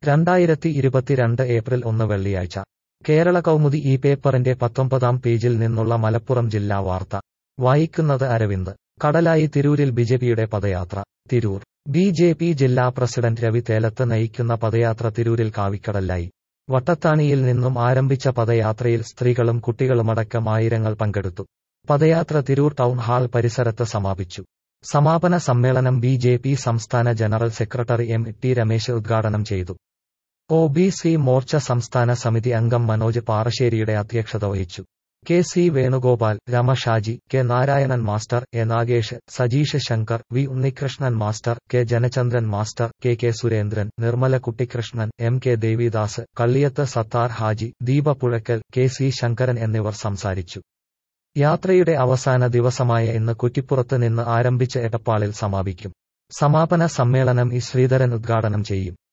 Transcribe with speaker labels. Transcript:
Speaker 1: രണ്ടായിരത്തി ഇരുപത്തിരണ്ട് ഏപ്രിൽ ഒന്ന് വെള്ളിയാഴ്ച കേരള കൗമുദി ഈ പേപ്പറിന്റെ പത്തൊമ്പതാം പേജിൽ നിന്നുള്ള മലപ്പുറം ജില്ലാ വാർത്ത വായിക്കുന്നത് അരവിന്ദ് കടലായി തിരൂരിൽ ബിജെപിയുടെ padayatra Tirur B J P ജില്ലാ പ്രസിഡന്റ് രവി തേലത്ത് നയിക്കുന്ന പദയാത്ര തിരൂരിൽ കാവിക്കടലായി വട്ടത്താണിയിൽ നിന്നും ആരംഭിച്ച പദയാത്രയിൽ സ്ത്രീകളും കുട്ടികളുമടക്കം ആയിരങ്ങൾ പങ്കെടുത്തു പദയാത്ര തിരൂർ ടൗൺ ഹാൾ പരിസരത്ത് സമാപിച്ചു സമാപന സമ്മേളനം ബി ജെ പി സംസ്ഥാന general secretary M T Ramesh ഉദ്ഘാടനം ചെയ്തു ഒ ബി സി മോർച്ച സംസ്ഥാന സമിതി അംഗം മനോജ് പാറശ്ശേരിയുടെ അധ്യക്ഷത വഹിച്ചു K C Venugopal Rama Shaji K Narayanan master A Nagesh Sajeesh Shankar V Unnikrishnan master K Janachandran master K K Surendran Nirmala Kuttikrishnan M K Devidas Kalliyath Sathar Haji Deepa Puzhakkal K C Sankaran എന്നിവർ സംസാരിച്ചു യാത്രയുടെ അവസാന ദിവസമായ ഇന്ന് കുറ്റിപ്പുറത്ത് നിന്ന് ആരംഭിച്ച എടപ്പാളിൽ സമാപിക്കും സമാപന സമ്മേളനം ഇ ശ്രീധരൻ ഉദ്ഘാടനം ചെയ്യും